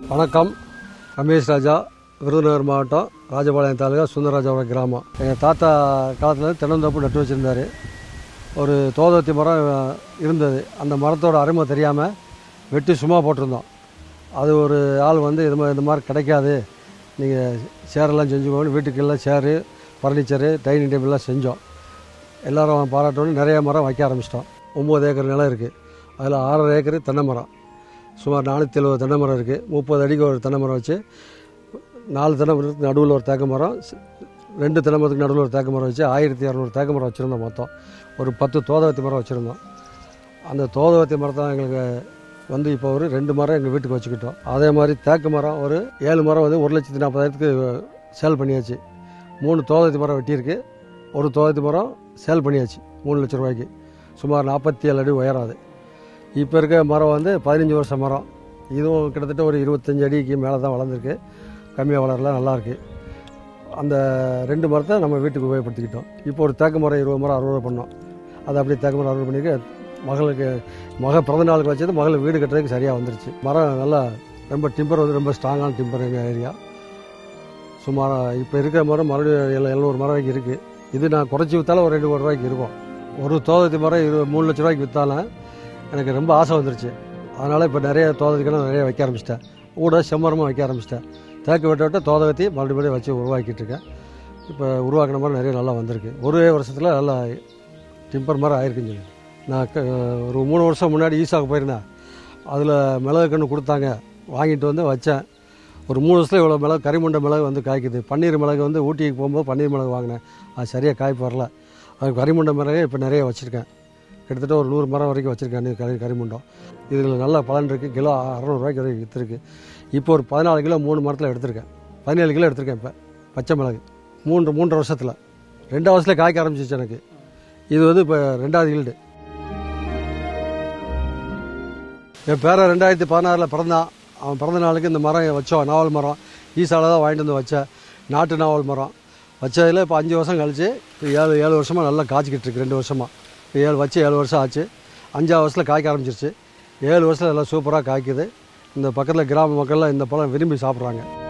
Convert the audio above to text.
வணக்கம் ரமேஷ் ராஜா விருதுநகர் மாவட்டம் ராஜபாளையம் தாலுகா சுந்தரராஜாவோட கிராமம் எங்கள் தாத்தா காலத்தில் தென்னந்தோப்பு நட்டு வச்சுருந்தாரு ஒரு தோதத்தி மரம் அஹ், இருந்தது அந்த மரத்தோட அருமை தெரியாமல் வெட்டி சும்மா போட்டிருந்தோம் அது ஒரு ஆள் வந்து இது மாதிரி இந்த மாதிரி கிடைக்காது நீங்கள் சேரெல்லாம் செஞ்சுக்கோன்னு வீட்டுக்கெல்லாம் சேரு ஃபர்னிச்சரு டைனிங் டேபிள்லாம் செஞ்சோம் எல்லாரும் பாராட்டோன்னு நிறைய மரம் வைக்க ஆரம்பிச்சிட்டோம் ஒம்பது ஏக்கர் நிலம் இருக்குது அதில் ஆறரை ஏக்கர் தென்னை மரம் சுமார் நானூற்றி எழுபது தென்னை மரம் இருக்குது முப்பது அடிக்கு ஒரு தென்னை மரம் வச்சு நாலு தென்னை மரத்துக்கு நடுவில் ஒரு தேக்கு மரம் ஸ்- ரெண்டு தென்னை மரத்துக்கு நடுவில் ஒரு தேக்கு மரம் வச்சு ஆயிரத்தி இரநூறு தேக்கு மரம் வச்சுருந்தோம் மொத்தம் ஒரு பத்து தோதவத்தி மரம் வச்சுருந்தோம் அந்த தோதவத்தி மரத்தை எங்களுக்கு வந்து இப்போ ஒரு ரெண்டு மரம் எங்கள் வீட்டுக்கு வச்சுக்கிட்டோம் அதே மாதிரி தேக்கு மரம் ஒரு ஏழு மரம் வந்து ஒரு லட்சத்தி நாற்பதாயிரத்துக்கு சேல் பண்ணியாச்சு மூணு தோதவத்தி மரம் வெட்டியிருக்கு ஒரு தோதவத்தி மரம் சேல் பண்ணியாச்சு மூணு லட்ச ரூபாய்க்கு சுமார் நாற்பத்தி ஏழு அடி உயராது இப்போ இருக்க மரம் வந்து பதினஞ்சு வருஷம் மரம் இதுவும் கிட்டத்தட்ட ஒரு இருபத்தஞ்சு அடிக்கு மேலே தான் வளர்ந்துருக்கு கம்மியாக வளரல நல்லா இருக்கு அந்த ரெண்டு மரத்தை நம்ம வீட்டுக்கு உபயோகப்படுத்திக்கிட்டோம் இப்போ ஒரு தேக்கு மரம் இருபது மரம் அறுபது பண்ணோம் அதை அப்படியே தேக்கு மரம் அறுபது பண்ணிக்க மகளுக்கு மக பிறந்த நாளுக்கு வச்சது மகளுக்கு வீடு கட்டுறதுக்கு சரியாக வந்துருச்சு மரம் நல்லா ரொம்ப டிம்பர் வந்து ரொம்ப ஸ்ட்ராங்கான டிம்பர் எங்கள் ஏரியா சுமார் இப்போ இருக்கிற மரம் மறுபடியும் எழு- எழுநூறு மரம் வரைக்கும் இருக்குது இது நான் குறைச்சி விற்றாலும் ஒரு ரெண்டு கோடி ரூபாய்க்கு இருக்கும் ஒரு தோதத்தி மரம் இரு மூணு லட்ச ரூபாய்க்கு விற்றாலும் எனக்கு ரொம்ப ஆசை வந்துருச்சு அதனால் இப்போ நிறைய தோதத்துக்கெல்லாம் நிறைய வைக்க ஆரம்பிச்சிட்டேன் கூட செம்மரமும் வைக்க ஆரம்பிச்சிட்டேன் தேக்கு வெட்ட விட்ட தோதகத்தி மறுபடியும் மறுபடியும் வச்சு உருவாக்கிட்டு இருக்கேன் இப்போ உருவாக்கின மாதிரி நிறைய நல்லா வந்திருக்கு ஒரே வருஷத்தில் நல்லா டிம்பர் மாதிரி ஆயிருக்குன்னு சொல்லி நான் க- ஒரு மூணு வருஷம் முன்னாடி ஈசாவுக்கு போயிருந்தேன் அதில் மிளகு கன்று கொடுத்தாங்க வாங்கிட்டு வந்து வச்சேன் ஒரு மூணு வருஷத்தில் இவ்வளோ மிளகு கரிமண்ட மிளகு வந்து காய்க்குது பன்னீர் மிளகு வந்து ஊட்டிக்கு போகும்போது பன்னீர் மிளகு வாங்கினேன் அது சரியாக காய்ப்பு வரல அது கரிமண்ட மிளகே இப்போ நிறைய வச்சுருக்கேன் கிட்டத்தட்ட ஒரு நூறு மரம் வரைக்கும் வச்சுருக்கேன் கரி கரிமண்டம் இதில் நல்ல பலன் இருக்குது கிலோ அறநூறுவாய்க்கு வரைக்கும் விற்றுருக்கு இப்போ ஒரு பதினாலு கிலோ மூணு மரத்தில் எடுத்திருக்கேன் பதினேழு கிலோ எடுத்திருக்கேன் இப்போ பச்சை மிளகு மூன்று மூன்றரை வருஷத்தில் ரெண்டாவது வருஷத்தில் காய்க்க ஆரம்பிச்சிச்சு எனக்கு இது வந்து இப்போ ரெண்டாவது ஈல்டு என் பேரன் ரெண்டாயிரத்தி பதினாறில் பிறந்தான் அவன் பிறந்த நாளுக்கு இந்த மரம் வச்சோம் நாவல் மரம் ஈசால தான் வாங்கிட்டு வந்து வச்சேன் நாட்டு நாவல் மரம் வச்சதில் இப்போ அஞ்சு வருஷம் கழிச்சு இப்போ ஏழு ஏழு வருஷமாக நல்லா காய்ச்சிக்கிட்டு இருக்கு ரெண்டு வருஷமாக இப்போ ஏழு வச்சு ஏழு வருஷம் ஆச்சு அஞ்சாவது வருஷத்தில் காய்க்க ஆரம்பிச்சிருச்சு ஏழு வருஷத்தில் நல்லா சூப்பராக காய்க்குது இந்த பக்கத்தில் கிராம மக்கள்லாம் இந்த பழம் விரும்பி சாப்பிட்றாங்க